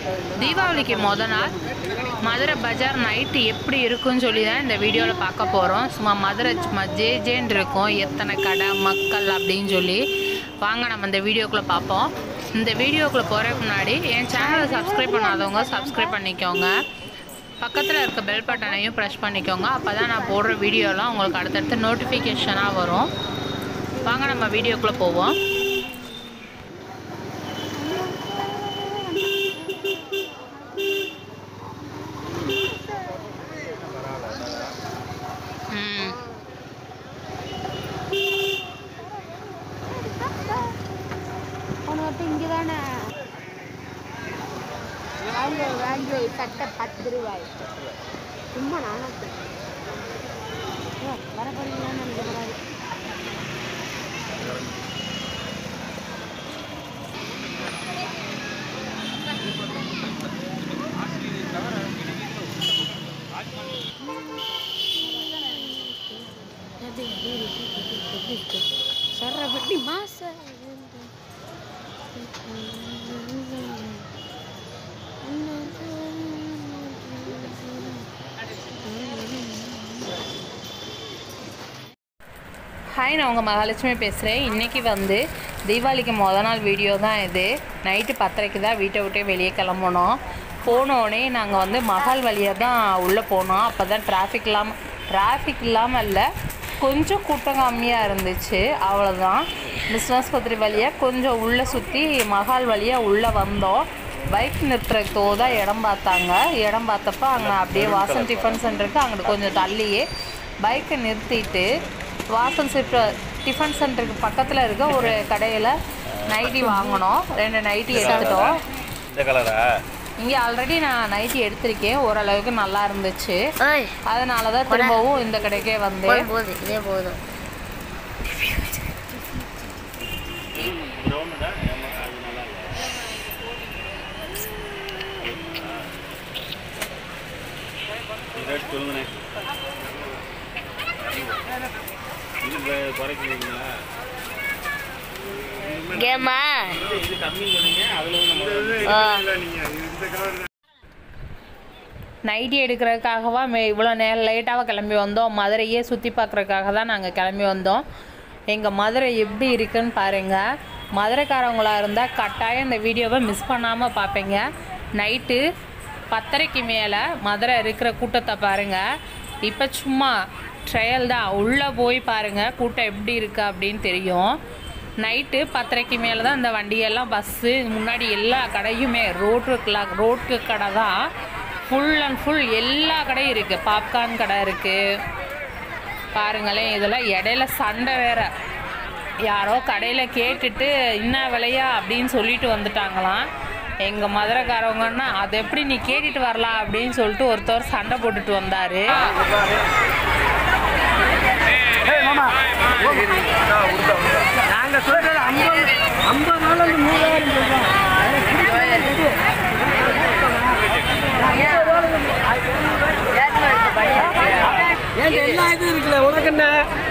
தீபாவளிக்கு முத நாள் மதுரை பஜார் நைட்டு எப்படி இருக்குன்னு சொல்லி தான் இந்த வீடியோவில் பார்க்க போகிறோம் சும்மா மதுரை சும்மா ஜே ஜேன்னு இருக்கும் எத்தனை கடை மக்கள் அப்படின்னு சொல்லி வாங்க நம்ம இந்த வீடியோக்குள்ளே பார்ப்போம் இந்த வீடியோக்குள்ளே போகிறதுக்கு முன்னாடி என் சேனலை சப்ஸ்கிரைப் பண்ணாதவங்க சப்ஸ்கிரைப் பண்ணிக்கோங்க பக்கத்தில் இருக்க பெல் பட்டனையும் ப்ரெஸ் பண்ணிக்கோங்க அப்போ தான் நான் போடுற வீடியோலாம் உங்களுக்கு அடுத்தடுத்து நோட்டிஃபிகேஷனாக வரும் வாங்க நம்ம வீடியோக்குள்ளே போவோம் ம் அவனை மட்டும் இங்கே தானே வாங்க வாங்க சட்டை பத்து ரூபாய் சும்மா நானும் வர போறீங்களான்னு நினைக்கப்படாது சரபட்டி மாச ஹாய் நான் உங்கள் மகாலட்சுமி பேசுகிறேன் இன்றைக்கி வந்து தீபாவளிக்கு முத நாள் வீடியோ தான் இது நைட்டு பத்தரைக்கு தான் வீட்டை விட்டே வெளியே கிளம்பணும் போனோடனே நாங்கள் வந்து மகால் வழியாக தான் உள்ளே போனோம் அப்போ தான் டிராஃபிக் இல்லாமல் டிராஃபிக் இல்லாமல் இல்லை கொஞ்சம் கூட்டம் கம்மியாக இருந்துச்சு அவ்வளோதான் பிஸ்னஸ் பத்திரி வழியாக கொஞ்சம் உள்ளே சுற்றி மகால் வழியாக உள்ளே வந்தோம் பைக் நிறுத்துறதுக்கு தோதா இடம் பார்த்தாங்க இடம் பார்த்தப்ப அங்கே அப்படியே வாசன் டிஃபன் சென்டருக்கு அங்கிட்டு கொஞ்சம் தள்ளியே பைக்கை நிறுத்திட்டு வாசல் சிப்ர டிஃபன் சென்டருக்கு பக்கத்தில் இருக்க ஒரு கடையில் நைட்டி வாங்கினோம் ரெண்டு நைட்டி எடுத்துட்டோம் இந்த கலரா இங்கே ஆல்ரெடி நான் நைட்டி எடுத்திருக்கேன் ஓரளவுக்கு நல்லா இருந்துச்சு ஓய் அதனால தான் திரும்பவும் இந்த கடைக்கே வந்தேன் போதும் இதே போதும் ப்ரௌனு தான் ஆமா, அது நல்லா இல்லை ரேட் சொல்லுங்கண்ணே இது கு- குறைக்கிறீங்களா கேமா இது- இது கம்மி சொன்னீங்க அதில் நம்ம நைட்டி எடுக்கிறதுக்காகவா மே இவ்வளோ நேரம் லேட்டாக கிளம்பி வந்தோம் மதுரையே சுற்றி பார்க்குறதுக்காக தான் நாங்கள் கிளம்பி வந்தோம் எங்கள் மதுரை எப்படி இருக்குன்னு பாருங்கள் மதுரைக்காரவங்களா இருந்தால் கட்டாயம் இந்த வீடியோவை மிஸ் பண்ணாமல் பார்ப்பீங்க நைட்டு பத்தரைக்கு மேலே மதுரை இருக்கிற கூட்டத்தை பாருங்கள் இப்போ சும்மா ட்ரையல் தான் உள்ளே போய் பாருங்கள் கூட்டம் எப்படி இருக்குது அப்படின்னு தெரியும் நைட்டு பத்தரைக்கு மேலே தான் இந்த வண்டியெல்லாம் பஸ்ஸு முன்னாடி எல்லா கடையுமே ரோட்டு ரோட்டு கடை தான் ஃபுல் அண்ட் ஃபுல் எல்லா கடையும் இருக்குது பாப்கார்ன் கடை இருக்குது பாருங்களேன் இதெல்லாம் இடையில சண்டை வேற யாரோ கடையில் கேட்டுட்டு என்ன விலையா அப்படின்னு சொல்லிட்டு வந்துட்டாங்களாம் எங்கள் மதுரைக்காரவங்கன்னா அதை எப்படி நீ கேட்டுட்டு வரலாம் அப்படின்னு சொல்லிட்டு ஒருத்தர் சண்டை போட்டுட்டு வந்தார் நாங்க சொல்றது ஐம்பது ஐம்பது நாள் வந்து மூவாயிரம் சொல்றோம் ஏன் எல்லா இதுவும் இருக்குல்ல உனக்கு என்ன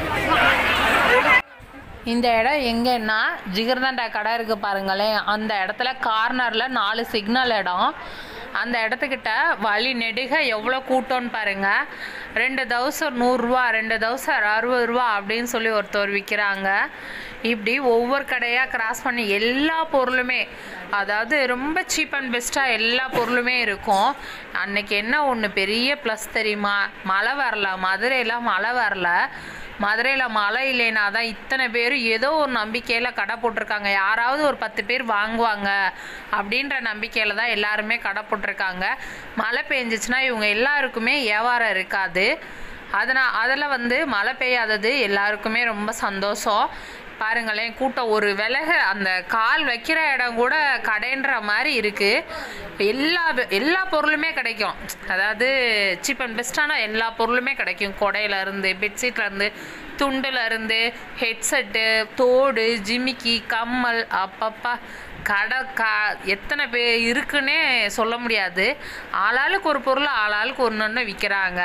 இந்த இடம் எங்கன்னா ஜிகர்தண்டா கடை இருக்கு பாருங்களேன் அந்த இடத்துல கார்னரில் நாலு சிக்னல் இடம் அந்த இடத்துக்கிட்ட வழி நெடுக எவ்வளோ கூட்டம்னு பாருங்க ரெண்டு தௌசண்ட் நூறுரூவா ரெண்டு தௌசண்ட் அறுபது ரூபா அப்படின்னு சொல்லி ஒருத்தர் விற்கிறாங்க இப்படி ஒவ்வொரு கடையாக கிராஸ் பண்ணி எல்லா பொருளுமே அதாவது ரொம்ப சீப் அண்ட் பெஸ்ட்டாக எல்லா பொருளுமே இருக்கும் அன்னைக்கு என்ன ஒன்று பெரிய ப்ளஸ் தெரியுமா மழை வரல மதுரையில் மழை வரல மதுரையில் மழை இல்லைனா தான் இத்தனை பேர் ஏதோ ஒரு நம்பிக்கையில் கடை போட்டிருக்காங்க யாராவது ஒரு பத்து பேர் வாங்குவாங்க அப்படின்ற நம்பிக்கையில் தான் எல்லாருமே கடை போட்டிருக்காங்க மழை பெஞ்சிச்சுன்னா இவங்க எல்லாருக்குமே வியாபாரம் இருக்காது அதனால் அதில் வந்து மழை பெய்யாதது எல்லாருக்குமே ரொம்ப சந்தோஷம் பாருங்களேன் கூட்டம் ஒரு விலக அந்த கால் வைக்கிற இடம் கூட கடைன்ற மாதிரி இருக்குது எல்லா எல்லா பொருளுமே கிடைக்கும் அதாவது சீப் அண்ட் பெஸ்ட்டான எல்லா பொருளுமே கிடைக்கும் கொடையில இருந்து பெட்ஷீட்ல இருந்து துண்டுல இருந்து ஹெட்செட்டு தோடு ஜிமிக்கி கம்மல் அப்பப்பா கடை கா எத்தனை பே இருக்குன்னே சொல்ல முடியாது ஆளாளுக்கு ஒரு பொருள் ஆளாளுக்கு ஒன்று ஒன்று விற்கிறாங்க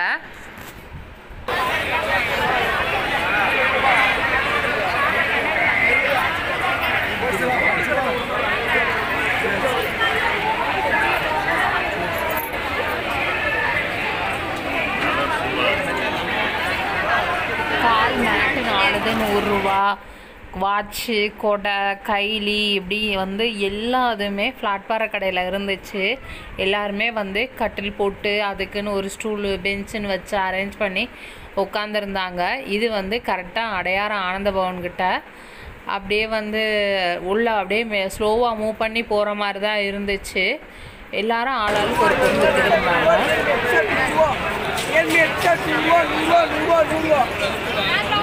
நூறுரூவா வாட்ச்சு கொடை கைலி இப்படி வந்து எல்லாதுமே ஃப்ளாட்பார கடையில் இருந்துச்சு எல்லாருமே வந்து கட்டில் போட்டு அதுக்குன்னு ஒரு ஸ்டூலு பெஞ்சுன்னு வச்சு அரேஞ்ச் பண்ணி உட்காந்துருந்தாங்க இது வந்து கரெக்டாக அடையாரம் ஆனந்த பவன்கிட்ட அப்படியே வந்து உள்ள அப்படியே மே ஸ்லோவாக மூவ் பண்ணி போகிற மாதிரி தான் இருந்துச்சு எல்லாரும் ஆளாளுக்கு ஒரு பொருள் எடுத்துட்டு இருந்தாங்க ஏழ்மை எட்டு நூறுரூவா நூறுரூவா நூறுரூவா நூறுரூவா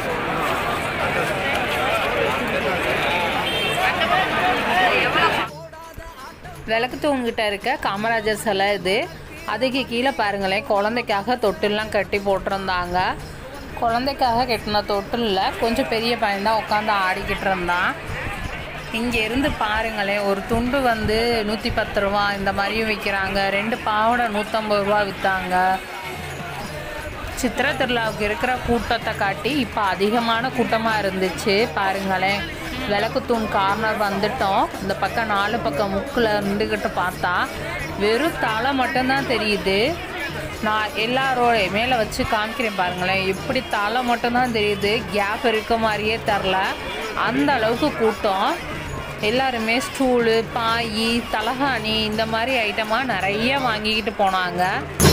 விளக்கு தூண்கிட்ட இருக்க காமராஜர் சிலை இது அதுக்கு கீழே பாருங்களேன் குழந்தைக்காக தொட்டில்லாம் கட்டி போட்டிருந்தாங்க குழந்தைக்காக கட்டின தொட்டிலில் கொஞ்சம் பெரிய பையன் தான் உட்காந்து ஆடிக்கிட்டு இருந்தான் இங்கே இருந்து பாருங்களேன் ஒரு துண்டு வந்து நூற்றி பத்து ரூபா இந்த மாதிரியும் விற்கிறாங்க ரெண்டு பாவடை நூற்றம்பது ரூபா விற்றாங்க சித்திரை திருவிழாவுக்கு இருக்கிற கூட்டத்தை காட்டி இப்போ அதிகமான கூட்டமாக இருந்துச்சு பாருங்களேன் விளக்குத்தூண் கார்னர் வந்துட்டோம் இந்த பக்கம் நாலு பக்கம் முக்கில் இருந்துக்கிட்டு பார்த்தா வெறும் தலை மட்டும்தான் தெரியுது நான் எல்லாரோட மேலே வச்சு காமிக்கிறேன் பாருங்களேன் இப்படி தலை மட்டும்தான் தெரியுது கேப் இருக்க மாதிரியே தெரில அந்த அளவுக்கு கூட்டம் எல்லாருமே ஸ்டூலு பாய் தலகாணி இந்த மாதிரி ஐட்டமாக நிறைய வாங்கிக்கிட்டு போனாங்க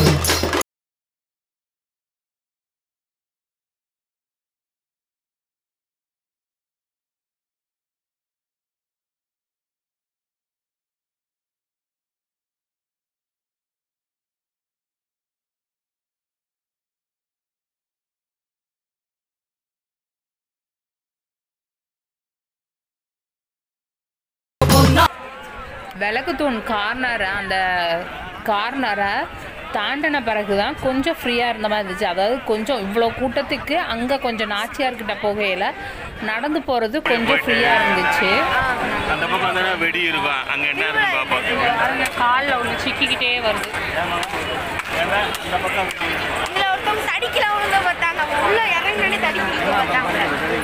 விளக்குத்தூண் கார்னர் அந்த கார்னரை தாண்டின பிறகு தான் கொஞ்சம் ஃப்ரீயாக இருந்த மாதிரி இருந்துச்சு அதாவது கொஞ்சம் இவ்வளோ கூட்டத்துக்கு அங்கே கொஞ்சம் நாச்சியார்கிட்ட போகையில் நடந்து போகிறது கொஞ்சம் ஃப்ரீயாக இருந்துச்சு அந்த பக்கம் வந்தா வெடி இருக்கும் அங்க என்ன இருக்கு பாப்பா பாருங்க காலில் ஒன்று சிக்கிக்கிட்டே வருது இந்த பக்கம் வெடி இருக்கு. இதுல ஒருத்தவங்க தடிக்கல விழுந்த பார்த்தாங்க அவங்க உள்ள இறங்கினே தடிக்கல பார்த்தாங்க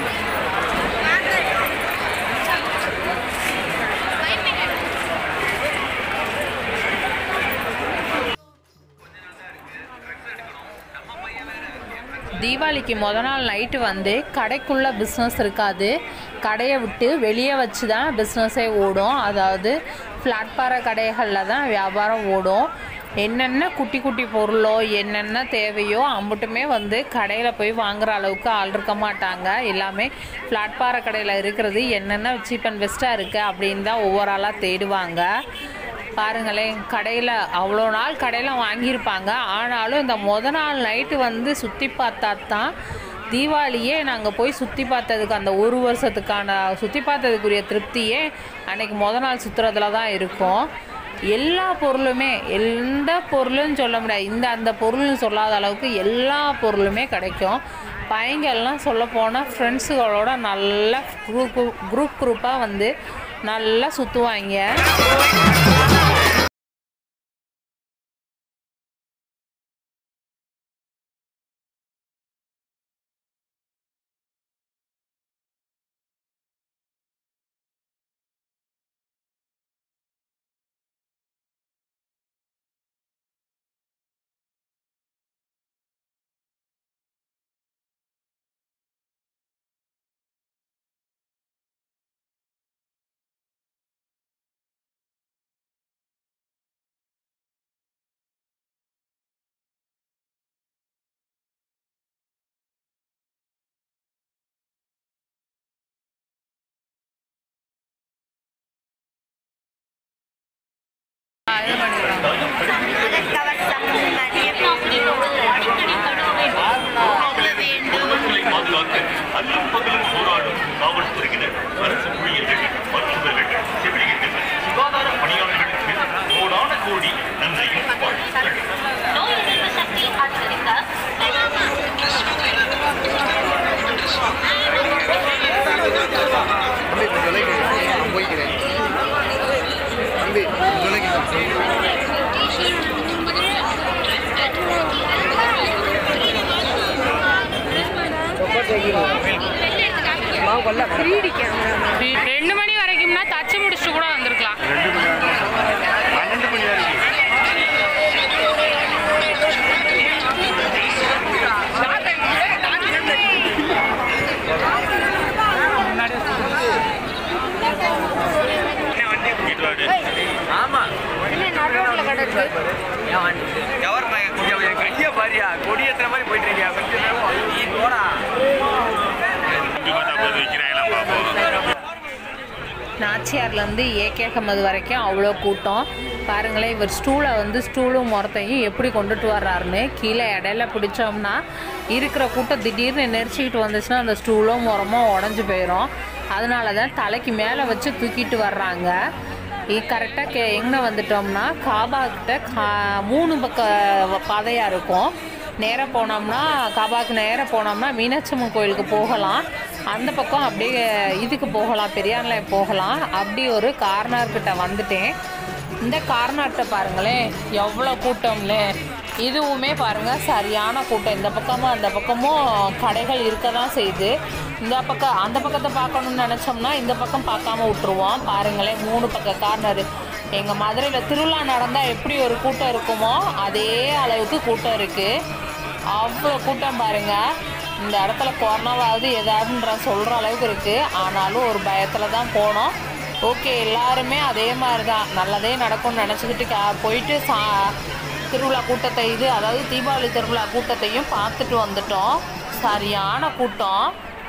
தீபாவளிக்கு முத நாள் நைட்டு வந்து கடைக்குள்ளே பிஸ்னஸ் இருக்காது கடையை விட்டு வெளியே வச்சு தான் பிஸ்னஸே ஓடும் அதாவது பிளாட்பார கடைகளில் தான் வியாபாரம் ஓடும் என்னென்ன குட்டி குட்டி பொருளோ என்னென்ன தேவையோ அம்புட்டுமே வந்து கடையில் போய் வாங்குற அளவுக்கு ஆள் இருக்க மாட்டாங்க எல்லாமே பிளாட்பார கடையில் இருக்கிறது என்னென்ன சீப் அண்ட் பெஸ்ட்டாக இருக்குது அப்படின்னு தான் ஒவ்வொரு ஆளாக தேடுவாங்க பாருங்களேன் கடையில் அவ்வளோ நாள் கடையில் வாங்கியிருப்பாங்க ஆனாலும் இந்த முத நாள் நைட்டு வந்து சுற்றி பார்த்தா தான் தீபாவளியே நாங்கள் போய் சுற்றி பார்த்ததுக்கு அந்த ஒரு வருஷத்துக்கான சுற்றி பார்த்ததுக்குரிய திருப்தியே அன்னைக்கு முத நாள் சுற்றுறதுல தான் இருக்கும் எல்லா பொருளுமே எந்த பொருளும் சொல்ல முடியாது இந்த அந்த பொருள்னு சொல்லாத அளவுக்கு எல்லா பொருளுமே கிடைக்கும் பையங்கள்லாம் சொல்ல போனால் ஃப்ரெண்ட்ஸுகளோட நல்லா குரூப் குரூப் குரூப்பாக வந்து நல்லா சுற்றுவாங்க இது பண்ணிடுறாங்க கவசம் நிறைய பாதுகாக்க அல்லும் பகலும் போராடும் காவல்துறையினர் அரசு ஊழியர்கள் மருத்துவர்கள் செவிலியர்கள் சுகாதார பணியாளர்களுக்கு கோடான கோடி நன்றியும் வாழ்த்துக்கள் நோய் எதிர்ப்பு சக்தி அதிகரிக்க தம்பி கொஞ்சம் விலைக்கு நான் போய்க்கிறேன் தம்பி கொஞ்சம் விலைக்கு ரெண்டு மணி வரைக்கும்னா தச்சு முடிச்சுட்டு கூட வந்திருக்கலாம் ரெண்டு மணி நேரம் பன்னெண்டு மணி வரைக்கும் ஆ இருக்கு எவர் என் கையை பாரியா கொடி எத்தனை மாதிரி போயிட்டு இருக்கியா கொஞ்சம் நேரம் நீ போடா கண்டிப்பாக தான் போது வைக்கிறாங்களாம் பார்ப்போம் நாச்சியார்லேருந்து ஏகே அகமது வரைக்கும் அவ்வளோ கூட்டம் பாருங்களேன் இவர் ஸ்டூலை வந்து ஸ்டூலும் முறத்தையும் எப்படி கொண்டுட்டு வர்றாருன்னு கீழே இடையில பிடிச்சோம்னா இருக்கிற கூட்டம் திடீர்னு நெரிச்சிக்கிட்டு வந்துச்சுன்னா அந்த ஸ்டூலும் முறமோ உடஞ்சி போயிடும் அதனால தான் தலைக்கு மேலே வச்சு தூக்கிட்டு வர்றாங்க கரெக்டாக கே எங்கே வந்துட்டோம்னா காபா கிட்ட கா மூணு பக்க பாதையாக இருக்கும் நேராக போனோம்னா காபாக்கு நேராக போனோம்னா மீனாட்சி அம்மன் கோயிலுக்கு போகலாம் அந்த பக்கம் அப்படியே இதுக்கு போகலாம் பெரியார்ல போகலாம் அப்படி ஒரு கார்னர் கிட்ட வந்துட்டேன் இந்த கார்னர்கிட்ட பாருங்களேன் எவ்வளோ கூட்டம்னு இதுவுமே பாருங்கள் சரியான கூட்டம் இந்த பக்கமும் அந்த பக்கமும் கடைகள் இருக்க தான் செய்யுது இந்த பக்கம் அந்த பக்கத்தை பார்க்கணும்னு நினச்சோம்னா இந்த பக்கம் பார்க்காம விட்டுருவோம் பாருங்களேன் மூணு பக்க கார்னர் எங்கள் மதுரையில் திருவிழா நடந்தால் எப்படி ஒரு கூட்டம் இருக்குமோ அதே அளவுக்கு கூட்டம் இருக்குது அவ்வளோ கூட்டம் பாருங்க இந்த இடத்துல கொரோனாவாவது ஏதாவதுன்ற சொல்கிற அளவுக்கு இருக்குது ஆனாலும் ஒரு பயத்தில் தான் போனோம் ஓகே எல்லாருமே அதே மாதிரி தான் நல்லதே நடக்கும்னு நினச்சிக்கிட்டு கா போயிட்டு சா திருவிழா கூட்டத்தை இது அதாவது தீபாவளி திருவிழா கூட்டத்தையும் பார்த்துட்டு வந்துட்டோம் சரியான கூட்டம்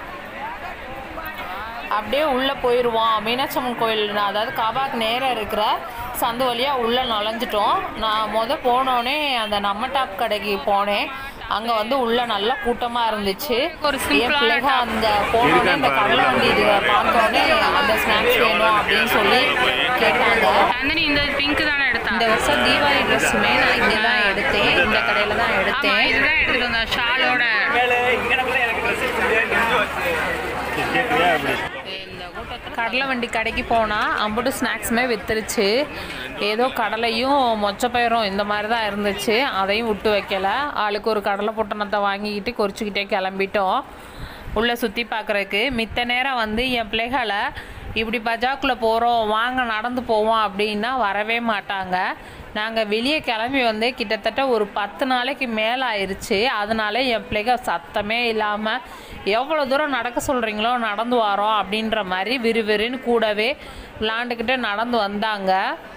அப்படியே உள்ளே போயிடுவோம் மீனாட்சி அம்மன் கோயில் அதாவது காபாக்கு நேராக இருக்கிற சந்து வழியாக உள்ளே நுழைஞ்சிட்டோம் நான் முத போனோடனே அந்த நம்ம டாப் கடைக்கு போனேன் அங்கே வந்து உள்ள நல்ல கூட்டமாக இருந்துச்சு ஒரு பிள்ளைக அந்த போனோடனே இந்த கடலை வண்டி இது பார்த்தோன்னே அந்த ஸ்நாக்ஸ் வேணும் அப்படின்னு சொல்லி கேட்டாங்க நந்தினி இந்த பிங்க் தானே எடுத்தா இந்த வருஷம் தீபாவளி ட்ரெஸ்ஸுமே நான் இங்கே தான் எடுத்தேன் இந்த கடையில் தான் ஆமா எடுத்தேன் இதுதான் எடுத்துட்டு வந்தா ஷாலோட மேலே இங்கே கூட எனக்கு ட்ரெஸ் நின்று வச்சு கேட்குறியா அப்படி கடலை வண்டி கடைக்கு போனால் அம்புட்டு ஸ்நாக்ஸுமே வித்துருச்சு ஏதோ கடலையும் மொச்சப்பயிரும் இந்த மாதிரி தான் இருந்துச்சு அதையும் விட்டு வைக்கல ஆளுக்கு ஒரு கடலை பொட்டணத்தை வாங்கிக்கிட்டு கொறிச்சிக்கிட்டே கிளம்பிட்டோம் உள்ளே சுற்றி பார்க்குறதுக்கு மித்த நேரம் வந்து என் பிள்ளைகளை இப்படி பஜாக்குள்ளே போகிறோம் வாங்க நடந்து போவோம் அப்படின்னா வரவே மாட்டாங்க நாங்கள் வெளியே கிளம்பி வந்து கிட்டத்தட்ட ஒரு பத்து நாளைக்கு மேலே ஆயிடுச்சு அதனால என் பிள்ளைங்க சத்தமே இல்லாமல் எவ்வளோ தூரம் நடக்க சொல்கிறீங்களோ நடந்து வரோம் அப்படின்ற மாதிரி விறுவிறுன்னு கூடவே விளாண்டுக்கிட்டு நடந்து வந்தாங்க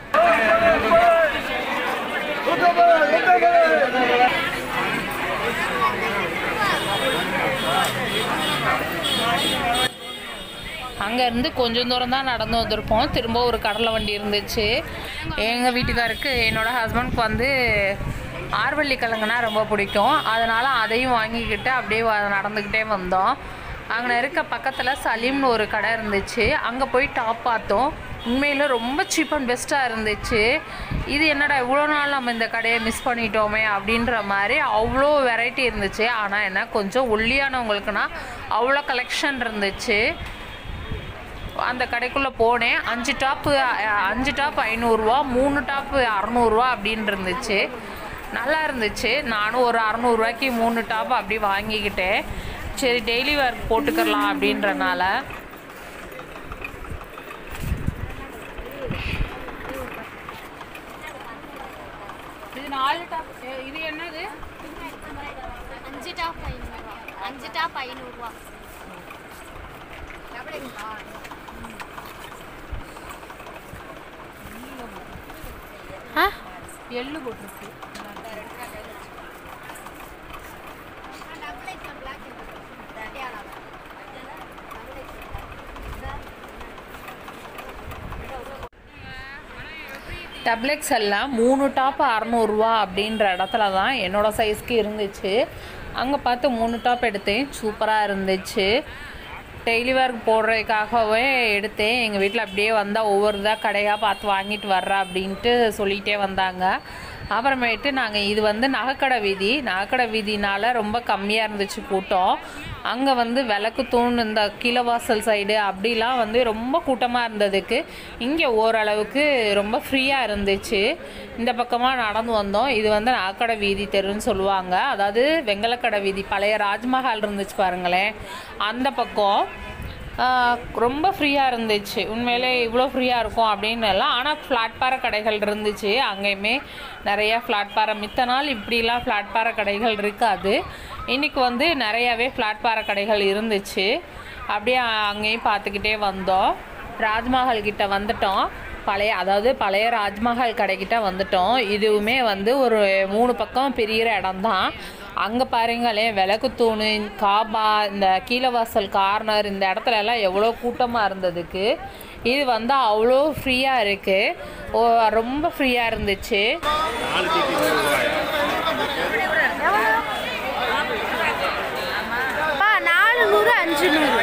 அங்கேருந்து கொஞ்சம் தூரம் தான் நடந்து வந்திருப்போம் திரும்ப ஒரு கடலை வண்டி இருந்துச்சு எங்கள் வீட்டுக்காருக்கு என்னோட ஹஸ்பண்ட்க்கு வந்து ஆர்வள்ளி கிழங்குனா ரொம்ப பிடிக்கும் அதனால் அதையும் வாங்கிக்கிட்டு அப்படியே வ- நடந்துக்கிட்டே வந்தோம் அங்கே இருக்க பக்கத்தில் சலீம்னு ஒரு கடை இருந்துச்சு அங்கே போய் டாப் பார்த்தோம் உண்மையில் ரொம்ப சீப் அண்ட் பெஸ்ட்டாக இருந்துச்சு இது என்னடா இவ்வளோ நாள் நம்ம இந்த கடையை மிஸ் பண்ணிட்டோமே அப்படின்ற மாதிரி அவ்வளோ வெரைட்டி இருந்துச்சு ஆனால் என்ன கொஞ்சம் ஒல்லியானவங்களுக்குனா அவ்வளோ கலெக்ஷன் இருந்துச்சு அந்த கடைக்குள்ளே போனேன் அஞ்சு டாப்பு அ- அஞ்சு டாப் ஐநூறுரூவா மூணு டாப்பு அறநூறுவா அப்படின்னு இருந்துச்சு நல்லா இருந்துச்சு நானும் ஒரு அறநூறுவாய்க்கு மூணு டாப் அப்படி வாங்கிக்கிட்டேன் சரி டெய்லி ஒர்க் போட்டுக்கலாம் அப்படின்றனால இது நாலு டாப் இது என்னது அஞ்சு டாப் ஐநூறுரூவா அஞ்சு டாப் ஐநூறுரூவா ஆ எள்ளு போட்டிருக்கு டப்ளெக்ஸ் எல்லாம் மூணு டாப் அறநூறுவா அப்படின்ற இடத்துல தான் என்னோடய சைஸ்க்கு இருந்துச்சு அங்கே பார்த்து மூணு டாப் எடுத்தேன் சூப்பராக இருந்துச்சு டெய்லி ஒர்க் போடுறதுக்காகவே எடுத்தேன் எங்கள் வீட்டில் அப்படியே வந்தால் ஒவ்வொரு இதாக கடையாக பார்த்து வாங்கிட்டு வர்றா அப்படின்ட்டு சொல்லிகிட்டே வந்தாங்க அப்புறமேட்டு நாங்கள் இது வந்து நகைக்கடை வீதி நகைக்கடை வீதினால ரொம்ப கம்மியாக இருந்துச்சு கூட்டம் அங்கே வந்து விளக்கு தூண் இந்த கிலவாசல் சைடு அப்படிலாம் வந்து ரொம்ப கூட்டமாக இருந்ததுக்கு இங்கே ஓரளவுக்கு ரொம்ப ஃப்ரீயாக இருந்துச்சு இந்த பக்கமாக நடந்து வந்தோம் இது வந்து நகைக்கடை வீதி தெருன்னு சொல்லுவாங்க அதாவது வெங்கலக்கடை வீதி பழைய ராஜ்மஹால் இருந்துச்சு பாருங்களேன் அந்த பக்கம் ஆஹ் ரொம்ப ஃப்ரீயாக இருந்துச்சு உண்மையிலே இவ்வளோ ஃப்ரீயாக இருக்கும் அப்படின்னு எல்லாம் ஆனால் ஃப்ளாட் பாறை கடைகள் இருந்துச்சு அங்கேயுமே நிறையா ஃப்ளாட் பாறை மித்த நாள் இப்படிலாம் ஃப்ளாட் பாறை கடைகள் இருக்காது இன்றைக்கி வந்து நிறையாவே ஃப்ளாட் பாறை கடைகள் இருந்துச்சு அப்படியே அங்கேயும் பார்த்துக்கிட்டே வந்தோம் ராஜ்மஹால் கிட்ட வந்துட்டோம் பழைய அதாவது பழைய ராஜ்மஹால் கடைக்கிட்ட வந்துட்டோம் இதுவுமே வந்து ஒரு மூணு பக்கம் பிரிகிற இடம் தான் அங்கே பாருங்களேன் விளக்கு தூணு காபா இந்த கீழவாசல் கார்னர் இந்த இடத்துல எல்லாம் எவ்வளோ கூட்டமாக இருந்ததுக்கு இது வந்து அவ்வளோ ஃப்ரீயாக இருக்குது ஓ ரொம்ப ஃப்ரீயாக இருந்துச்சு அப்பா நாலு நூறு அஞ்சு நூறு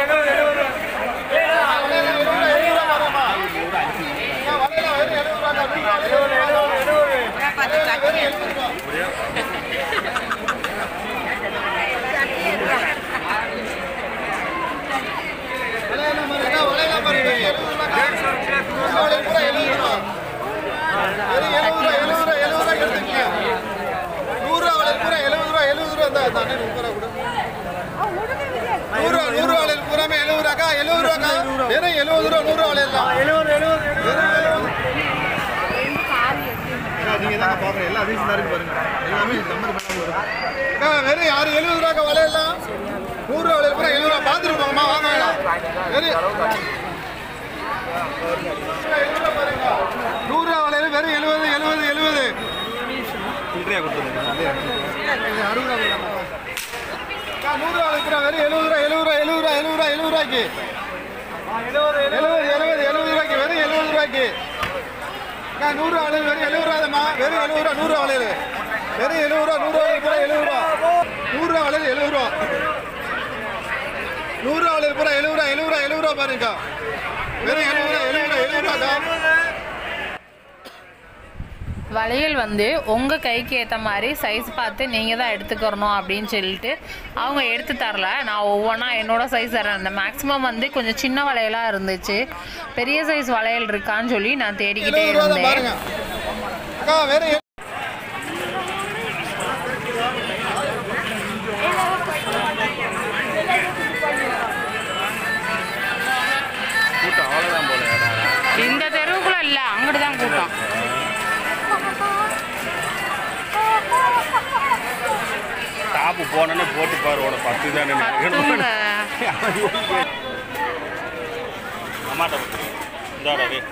வெறும் யாரு எழுபது ரூபாய்க்கு வளையலாம் நூறு ரூபா வளையல் பூரா எழுபது ரூபா பார்த்துருப்பாங்கம்மா வாங்க வெறும் நூறு ரூபா வளையல் வெறும் எழுபது எழுபது எழுபது நூறு ரூபா வைக்கிறா வெறும் எழுபது ரூபா எழுபது ரூபா எழுபது ரூபா எழுபது ரூபா எழுபது ரூபாய்க்கு எழுபது எழுபது எழுபது ரூபாய்க்கு வெறும் எழுபது ரூபாய்க்கு அக்கா, நூறு ரூபா வளையல் வெறும் எழுபது ரூபாய்மா வெறும் எழுபது ரூபா நூறு ரூபா வளையல் வெறும் எழுபது ரூபா நூறு ரூபா பூரா எழுபது ரூபா நூறு ரூபா வளையல் எழுபது ரூபா நூறு ரூபா வளையல் பூரா எழுபது ரூபா எழுபது ரூபா எழுபது ரூபா பாருங்கக்கா வெறும் எழுபது ரூபா எழுபது ரூபா எழுபது ரூபாக்கா வளையல் வந்து உங்கள் கைக்கு ஏற்ற மாதிரி சைஸ் பார்த்து நீங்கள் தான் எடுத்துக்கிறணும் அப்படின்னு சொல்லிட்டு அவங்க எடுத்து தரல நான் ஒவ்வொன்றா என்னோட சைஸ் தரேன் அந்த மேக்ஸிமம் வந்து கொஞ்சம் சின்ன வளையலாக இருந்துச்சு பெரிய சைஸ் வளையல் இருக்கான்னு சொல்லி நான் தேடிக்கிட்டே எழுபது ரூபா தான் இருந்தேன் பாருங்க அக்கா வேற எ- கூட்டம் அவ்வளோதான் போல இந்த தெருவுக்குள்ள இல்ல அங்கிட்டு தான் கூட்டம் டாப்பு போனோன்னே போட்டு பாரு உன பத்து தானே பத்துங்க அம்மாட்ட இந்தாடா டே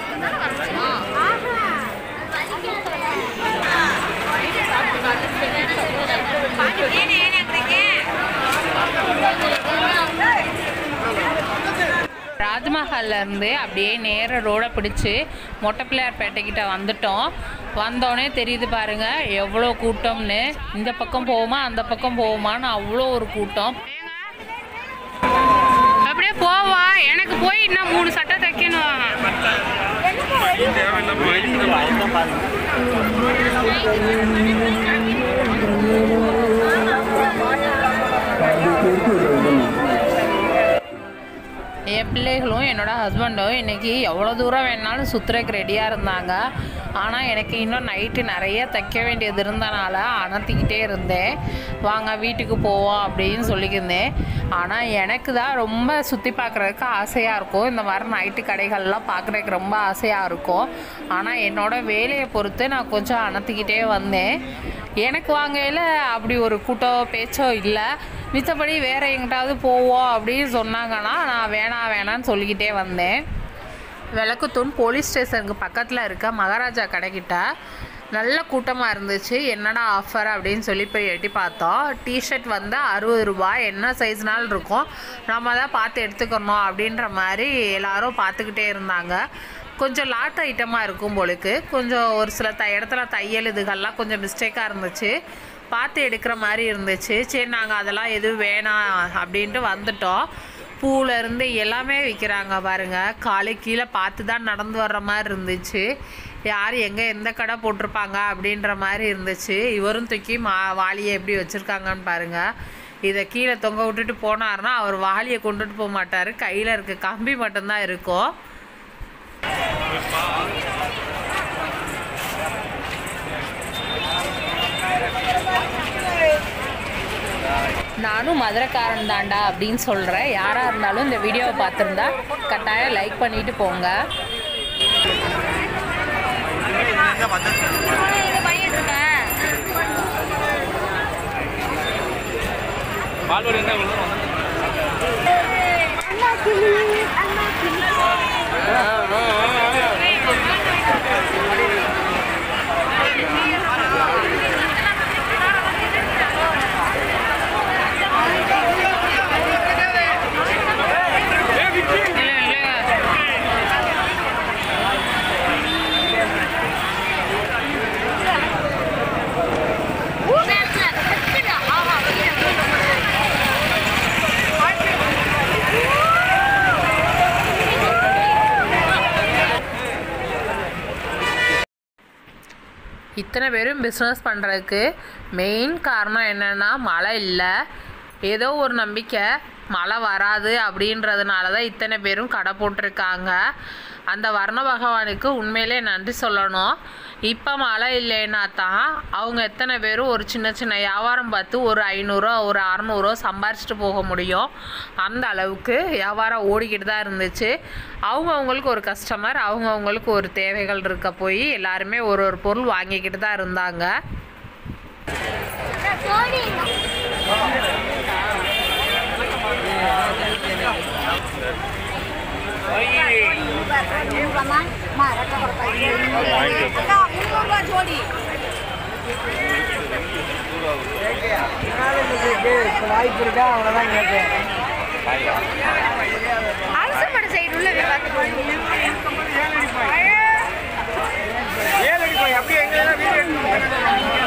ராஜ்மஹால்ல இருந்து அப்படியே நேர ரோட பிடிச்சு மொட்டை பிள்ளையார் பேட்டைக்கிட்ட வந்துட்டோம் வந்தோடனே தெரியுது பாருங்க எவ்வளோ கூட்டம்னு இந்த பக்கம் போவோமா அந்த பக்கம் போவோமான்னு அவ்வளோ ஒரு கூட்டம் அப்படியே போவா எனக்கு போய் இன்னும் மூணு சட்டை தைக்கணும் என் பிள்ளைகளும் என்னோட ஹஸ்பண்டும் இன்னைக்கு எவ்வளோ தூரம் வேணாலும் சுற்றுறதுக்கு ரெடியாக இருந்தாங்க ஆனால் எனக்கு இன்னும் நைட்டு நிறைய தைக்க வேண்டியது இருந்தனால அனர்த்திக்கிட்டே இருந்தேன் வாங்க வீட்டுக்கு போவோம் அப்படின்னு சொல்லியிருந்தேன் ஆனால் எனக்கு தான் ரொம்ப சுற்றி பார்க்குறதுக்கு ஆசையாக இருக்கும் இந்த மாதிரி நைட்டு கடைகள்லாம் பார்க்குறதுக்கு ரொம்ப ஆசையாக இருக்கும் ஆனால் என்னோட வேலையை பொறுத்து நான் கொஞ்சம் அனர்த்திக்கிட்டே வந்தேன் எனக்கு வாங்கையில் அப்படி ஒரு கூட்டம் பேச்சோ இல்லை மிச்சபடி வேற எங்கிட்டாவது போவோம் அப்படின்னு சொன்னாங்கன்னா நான் வேணாம் வேணான்னு சொல்லிக்கிட்டே வந்தேன் விளக்குத்தூண் போலீஸ் ஸ்டேஷனுக்கு பக்கத்தில் இருக்க மகாராஜா கடைக்கிட்ட நல்ல கூட்டமாக இருந்துச்சு என்னடா ஆஃபர் அப்படின்னு சொல்லி போய் எட்டி பார்த்தோம் டிஷர்ட் வந்து அறுபது ரூபாய் என்ன சைஸ்னாலும் இருக்கும் நம்ம தான் பார்த்து எடுத்துக்கணும் அப்படின்ற மாதிரி எல்லாரும் பார்த்துக்கிட்டே இருந்தாங்க கொஞ்சம் லாட் ஐட்டமாக இருக்கும் போலுக்கு கொஞ்சம் ஒரு சில த இடத்துல தையல் இதுகள்லாம் கொஞ்சம் மிஸ்டேக்காக இருந்துச்சு பார்த்து எடுக்கிற மாதிரி இருந்துச்சு சரி நாங்கள் அதெல்லாம் எதுவும் வேணாம் அப்படின்ட்டு வந்துட்டோம் பூல இருந்து எல்லாமே விற்கிறாங்க பாருங்க காலு கீழே பார்த்து தான் நடந்து வர்ற மாதிரி இருந்துச்சு யார் எங்கே எந்த கடை போட்டிருப்பாங்க அப்படின்ற மாதிரி இருந்துச்சு இவரும் தூக்கி மா வாளியை எப்படி வச்சுருக்காங்கன்னு பாருங்க இதை கீழே தொங்க விட்டுட்டு போனாருன்னா அவர் வாளியை கொண்டுட்டு போக மாட்டார் கையில் இருக்க கம்பி மட்டும்தான் இருக்கும் நானும் மதுரைக்காரன் தாண்டா அப்படின்னு சொல்கிறேன் யாராக இருந்தாலும் இந்த வீடியோவை பார்த்துருந்தா கட்டாயம் லைக் பண்ணிட்டு போங்க பால்வாடி என்ன இவ்வளோ தூரம் வந்தது? அண்ணா கிளி அண்ணா கிளி ஆ, ஆ, ஆ, ஆ. இத்தனை பேரும் பிஸ்னஸ் பண்ணுறதுக்கு மெயின் காரணம் என்னென்னா மழை இல்லை ஏதோ ஒரு நம்பிக்கை மழை வராது அப்படின்றதுனால தான் இத்தனை பேரும் கடை போட்டிருக்காங்க அந்த வர்ண பகவானுக்கு உண்மையிலே நன்றி சொல்லணும் இப்போ மழை இல்லைன்னா தான் அவங்க எத்தனை பேரும் ஒரு சின்ன சின்ன வியாபாரம் பார்த்து ஒரு ஐநூறுரூவா ஒரு அறநூறுவா சம்பாரிச்சிட்டு போக முடியும் அந்த அளவுக்கு வியாபாரம் ஓடிக்கிட்டு தான் இருந்துச்சு அவங்கவுங்களுக்கு ஒரு கஸ்டமர் அவங்கவுங்களுக்கு ஒரு தேவைகள் இருக்க போய் எல்லாருமே ஒரு ஒரு பொருள் வாங்கிக்கிட்டு தான் இருந்தாங்க வாய்ப்பு இருக்கா அவ்வளோதான் கேட்பேன் அரசமடை சைடு உள்ள போய் பார்த்துக்கோங்க ஏழு அடி போய் அப்படியே எங்க வீடியோ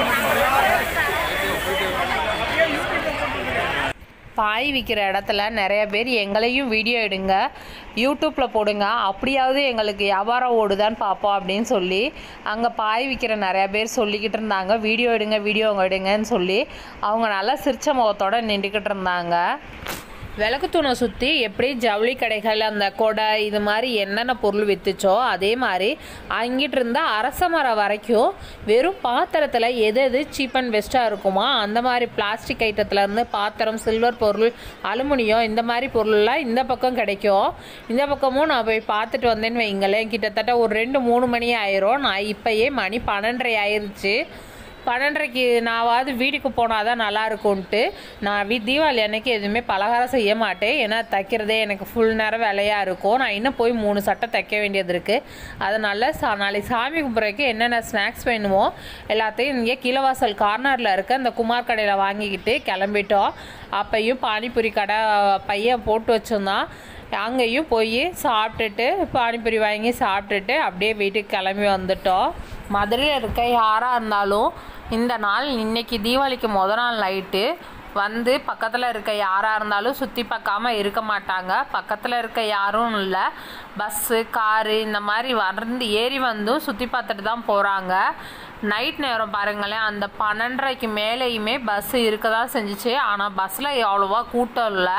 பாய் விற்கிற இடத்துல நிறைய பேர் எங்களையும் வீடியோ எடுங்க யூடியூப்பில் போடுங்க அப்படியாவது எங்களுக்கு வியாபாரம் ஓடுதான்னு பார்ப்போம் அப்படின்னு சொல்லி அங்கே பாய் விற்கிற நிறையா பேர் சொல்லிக்கிட்டு இருந்தாங்க வீடியோ எடுங்க வீடியோ எடுங்கன்னு சொல்லி அவங்க நல்லா சிரிச்ச முகத்தோட நின்றுக்கிட்டு இருந்தாங்க விளக்கு தூணை சுற்றி எப்படி ஜவுளி கடைகள் அந்த கொடை இது மாதிரி என்னென்ன பொருள் விற்றுச்சோ அதே மாதிரி அங்கிட்டு இருந்த அரச மரம் வரைக்கும் வெறும் பாத்திரத்தில் எது எது சீப் அண்ட் பெஸ்ட்டாக இருக்குமோ அந்த மாதிரி பிளாஸ்டிக் ஐட்டத்துலேருந்து பாத்திரம் சில்வர் பொருள் அலுமினியம் இந்த மாதிரி பொருள்லாம் இந்த பக்கம் கிடைக்கும் இந்த பக்கமும் நான் போய் பார்த்துட்டு வந்தேன்னு வைங்களேன் கிட்டத்தட்ட ஒரு ரெண்டு மூணு மணி ஆயிரும் நான் இப்போயே மணி பன்னெண்டரை ஆயிருச்சு பன்னெண்டரைக்கு நாவாவது வீட்டுக்கு போனால் தான் நல்லா இருக்கும்ன்ட்டு நான் வீ தீபாவளி அன்னைக்கு எதுவுமே பலகாரம் செய்ய மாட்டேன் ஏன்னா தைக்கிறதே எனக்கு ஃபுல் நேரம் வேலையாக இருக்கும் நான் இன்னும் போய் மூணு சட்டை தைக்க வேண்டியது இருக்குது அதனால் சா நாளைக்கு சாமி கும்பிட்றதுக்கு என்னென்ன ஸ்நாக்ஸ் வேணுமோ எல்லாத்தையும் இங்கே கீழவாசல் கார்னரில் இருக்க இந்த குமார் கடையில் வாங்கிக்கிட்டு கிளம்பிட்டோம் அப்பையும் பானிபூரி கடை பையன் போட்டு வச்சுருந்தான் அங்கேயும் போய் சாப்பிட்டுட்டு பானிபூரி வாங்கி சாப்பிட்டுட்டு அப்படியே வீட்டுக்கு கிளம்பி வந்துட்டோம் மதுரையில் இருக்க யாராக இருந்தாலும் இந்த நாள் இன்னைக்கு தீபாவளிக்கு முத நாள் நைட்டு வந்து பக்கத்தில் இருக்க யாராக இருந்தாலும் சுற்றி பார்க்காம இருக்க மாட்டாங்க பக்கத்தில் இருக்க யாரும் இல்லை பஸ்ஸு காரு இந்த மாதிரி வந்து ஏறி வந்தும் சுற்றி பார்த்துட்டு தான் போகிறாங்க நைட் நேரம் பாருங்களேன் அந்த பன்னெண்டரைக்கு மேலேயுமே பஸ்ஸு இருக்க தான் செஞ்சுச்சு ஆனால் பஸ்ஸில் அவ்வளோவா கூட்டம் இல்லை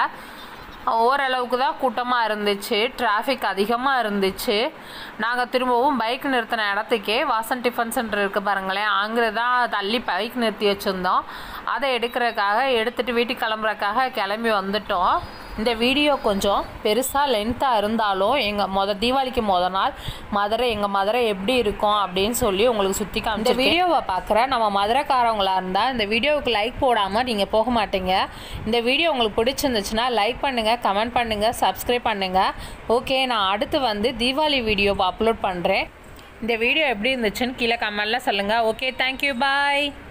ஓரளவுக்கு தான் கூட்டமாக இருந்துச்சு டிராஃபிக் அதிகமாக இருந்துச்சு நாங்கள் திரும்பவும் பைக் நிறுத்தின இடத்துக்கே வாசன் டிஃபன் சென்டர் இருக்குது பாருங்களேன் அங்கே தான் தள்ளி பைக் நிறுத்தி வச்சுருந்தோம் அதை எடுக்கிறதுக்காக எடுத்துகிட்டு வீட்டுக்கு கிளம்புறதுக்காக கிளம்பி வந்துட்டோம் இந்த வீடியோ கொஞ்சம் பெருசாக லென்த்தாக இருந்தாலும் எங்கள் மொத தீபாவளிக்கு முத நாள் மதுரை எங்கள் மதுரை எப்படி இருக்கும் அப்படின்னு சொல்லி உங்களுக்கு சுற்றி காமி இந்த வீடியோவை பார்க்குற நம்ம மதுரைக்காரவங்களா இருந்தால் இந்த வீடியோவுக்கு லைக் போடாமல் நீங்கள் போக மாட்டீங்க இந்த வீடியோ உங்களுக்கு பிடிச்சிருந்துச்சுன்னா லைக் பண்ணுங்கள் கமெண்ட் பண்ணுங்கள் சப்ஸ்கிரைப் பண்ணுங்கள் ஓகே நான் அடுத்து வந்து தீபாவளி வீடியோ அப்லோட் பண்ணுறேன் இந்த வீடியோ எப்படி இருந்துச்சுன்னு கீழே கமெண்ட்டில் சொல்லுங்கள் ஓகே தேங்க்யூ பாய்